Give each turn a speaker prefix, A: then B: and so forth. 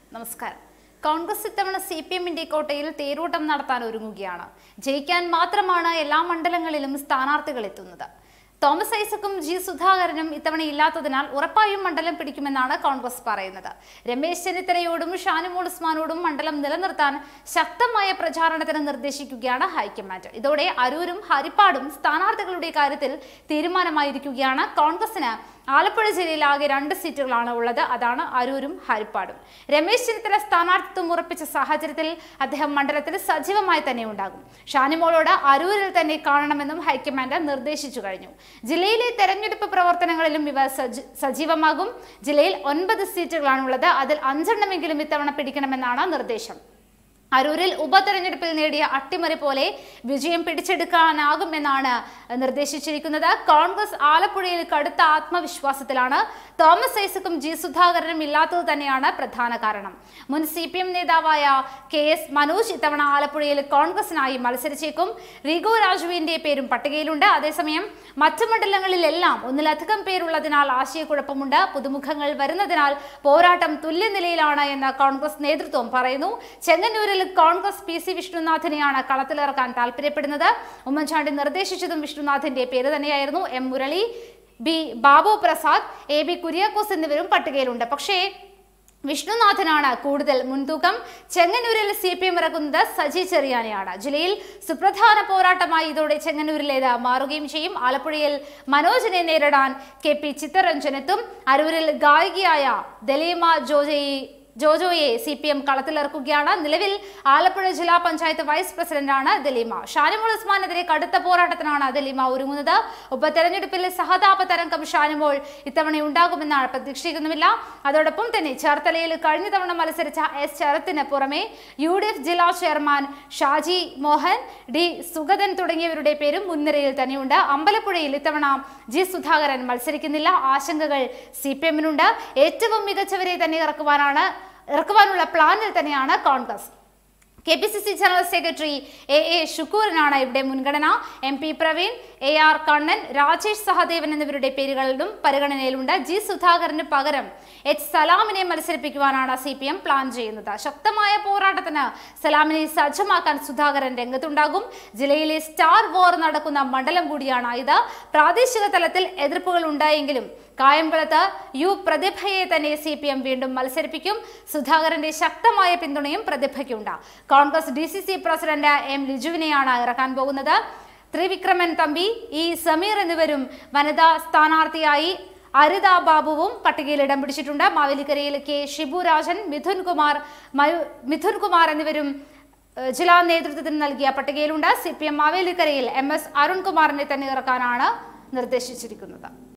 A: നമസ്കാരം കോൺഗ്രസ് ഇത്തവണ C P എമ്മിന്റെ കോട്ടയിൽ തേരോട്ടം നടത്താൻ ഒരുങ്ങുകയാണ് ജയിക്കാൻ മാത്രമാണ് എല്ലാ മണ്ഡലങ്ങളിലും സ്ഥാനാർത്ഥികൾ എത്തുന്നത് തോമസ് ഐസക്കും ജി സുധാകരനും ഇത്തവണ ഇല്ലാത്തതിനാൽ ഉറപ്പായും മണ്ഡലം പിടിക്കുമെന്നാണ് കോൺഗ്രസ് പറയുന്നത് രമേശ് ചെന്നിത്തലയോടും ഷാനിമോൾ ഉസ്മാനോടും മണ്ഡലം നിലനിർത്താൻ ശക്തമായ പ്രചാരണത്തിന് നിർദ്ദേശിക്കുകയാണ് ഹൈക്കമാൻഡ് ഇതോടെ അരൂരും ഹരിപ്പാടും സ്ഥാനാർത്ഥികളുടെ കാര്യത്തിൽ തീരുമാനമായിരിക്കുകയാണ് കോൺഗ്രസിന് ആലപ്പുഴ ജില്ലയിൽ ആകെ രണ്ട് സീറ്റുകളാണ് ഉള്ളത് അതാണ് അരൂരും ഹരിപ്പാടും രമേശ് ചെന്നിത്തല സ്ഥാനാർത്ഥിത്വം ഉറപ്പിച്ച സാഹചര്യത്തിൽ അദ്ദേഹം മണ്ഡലത്തിൽ സജീവമായി തന്നെ ഉണ്ടാകും ഷാനിമോളോട് അരൂരിൽ തന്നെ കാണണമെന്നും ഹൈക്കമാൻഡ് നിർദ്ദേശിച്ചു കഴിഞ്ഞു ജില്ലയിലെ തെരഞ്ഞെടുപ്പ് പ്രവർത്തനങ്ങളിലും ഇവ സജ- സജീവമാകും ജില്ലയിൽ ഒൻപത് സീറ്റുകളാണുള്ളത് അതിൽ അഞ്ചെണ്ണമെങ്കിലും ഇത്തവണ പിടിക്കണമെന്നാണ് നിർദ്ദേശം അരൂരിൽ ഉപതെരഞ്ഞെടുപ്പിൽ നേടിയ അട്ടിമറി പോലെ വിജയം പിടിച്ചെടുക്കാനാകുമെന്നാണ് നിർദ്ദേശിച്ചിരിക്കുന്നത് കോൺഗ്രസ് ആലപ്പുഴയിൽ കടുത്ത ആത്മവിശ്വാസത്തിലാണ് തോമസ് ഐസക്കും ജി സുധാകരനും ഇല്ലാത്തത് തന്നെയാണ് പ്രധാന കാരണം മുൻ സി പി എം നേതാവായ കെ എസ് മനോജ് ഇത്തവണ ആലപ്പുഴയിൽ കോൺഗ്രസിനായി മത്സരിച്ചേക്കും റിഗോ രാജുവിന്റെ പേരും പട്ടികയിലുണ്ട് അതേസമയം മറ്റു മണ്ഡലങ്ങളിലെല്ലാം ഒന്നിലധികം പേരുള്ളതിനാൽ ആശയക്കുഴപ്പമുണ്ട് പുതുമുഖങ്ങൾ വരുന്നതിനാൽ പോരാട്ടം തുല്യനിലയിലാണ് എന്ന് കോൺഗ്രസ് നേതൃത്വം പറയുന്നു ചെങ്ങന്നൂരിൽ കോൺഗ്രസ് പി സി വിഷ്ണുനാഥിനെയാണ് കളത്തിലിറക്കാൻ താല്പര്യപ്പെടുന്നത് ഉമ്മൻചാണ്ടി നിർദ്ദേശിച്ചതും വിഷ്ണുനാഥിന്റെ പേര് തന്നെയായിരുന്നു M Murali B Babu Prasad A B Kuriakose എന്നിവരും പട്ടികയിലുണ്ട് പക്ഷേ വിഷ്ണുനാഥനാണ് കൂടുതൽ മുൻതൂക്കം ചെങ്ങന്നൂരിൽ സി പി എം ഇറക്കുന്നത് സജി ചെറിയാനെയാണ് ജില്ലയിൽ സുപ്രധാന പോരാട്ടമായി ഇതോടെ ചെങ്ങന്നൂരിലേത് മാറുകയും ചെയ്യും ആലപ്പുഴയിൽ മനോജിനെ നേരിടാൻ കെ പി ചിത്തരഞ്ജനെത്തും അരൂരിൽ ഗായികയായ ദലീമ ജോജയി ജോജോയെ സി പി എം കളത്തിലിറക്കുകയാണ് നിലവിൽ ആലപ്പുഴ ജില്ലാ പഞ്ചായത്ത് വൈസ് പ്രസിഡന്റാണ് ദലീമ ഷാനിമോൾ ഉസ്മാനെതിരെ കടുത്ത പോരാട്ടത്തിനാണ് ദലീമ ഒരുങ്ങുന്നത് ഉപതെരഞ്ഞെടുപ്പിൽ സഹതാപ തരംഗം ഷാനിമോൾ ഇത്തവണ ഉണ്ടാകുമെന്നാണ് പ്രതീക്ഷിക്കുന്നുമില്ല അതോടൊപ്പം തന്നെ ചേർത്തലയിൽ കഴിഞ്ഞ തവണ മത്സരിച്ച എസ് ശരത്തിന് പുറമെ യു ഡി എഫ് ജില്ലാ ചെയർമാൻ ഷാജി മോഹൻ ഡി സുഗതൻ തുടങ്ങിയവരുടെ പേരും മുൻനിരയിൽ തന്നെയുണ്ട് അമ്പലപ്പുഴയിൽ ഇത്തവണ ജി സുധാകരൻ മത്സരിക്കുന്നില്ല ആശങ്കകൾ സി പി എമ്മിനുണ്ട് ഏറ്റവും മികച്ചവരെ തന്നെ ഇറക്കുവാനാണ് ഇറക്കുവാനുള്ള പ്ലാനിൽ തന്നെയാണ് Congress K P C C general secretary A A ഷുക്കൂറിനാണ് ഇവിടെ മുൻഗണന M P Praveen A R Kannan Rajesh Sahadevan എന്നിവരുടെ പേരുകളിലും പരിഗണനയിലുണ്ട് ജി സുധാകരന് പകരം എച്ച് സലാമിനെ മത്സരിപ്പിക്കുവാനാണ് സി പി എം പ്ലാൻ ചെയ്യുന്നത് ശക്തമായ പോരാട്ടത്തിന് സലാമിനെ സജ്ജമാക്കാൻ സുധാകരൻ രംഗത്തുണ്ടാകും ജില്ലയിലെ സ്റ്റാർ വോർ നടക്കുന്ന മണ്ഡലം കൂടിയാണ് ഇത് പ്രാദേശിക തലത്തിൽ എതിർപ്പുകൾ ഉണ്ടായെങ്കിലും കായംകുളത്ത് യു പ്രതിഭയെ തന്നെ സി പി എം വീണ്ടും മത്സരിപ്പിക്കും സുധാകരന്റെ ശക്തമായ പിന്തുണയും പ്രതിഭയ്ക്കുണ്ട് Congress D C C president M ലിജുവിനെയാണ് ഇറക്കാൻ പോകുന്നത് ത്രിവിക്രമൻ തമ്പി ഇ സമീർ എന്നിവരും വനിതാ സ്ഥാനാർത്ഥിയായി അരിത ബാബുവും പട്ടികയിൽ ഇടം പിടിച്ചിട്ടുണ്ട് മാവേലിക്കരയിൽ കെ ഷിബുരാജൻ മിഥുൻ കുമാർ മയു മിഥുൻ കുമാർ എന്നിവരും ഏഹ്, ജില്ലാ നേതൃത്വത്തിന് നൽകിയ പട്ടികയിലുണ്ട് സി പി എം മാവേലിക്കരയിൽ എം എസ് അരുൺകുമാറിനെ തന്നെ ഇറക്കാനാണ് നിർദ്ദേശിച്ചിരിക്കുന്നത്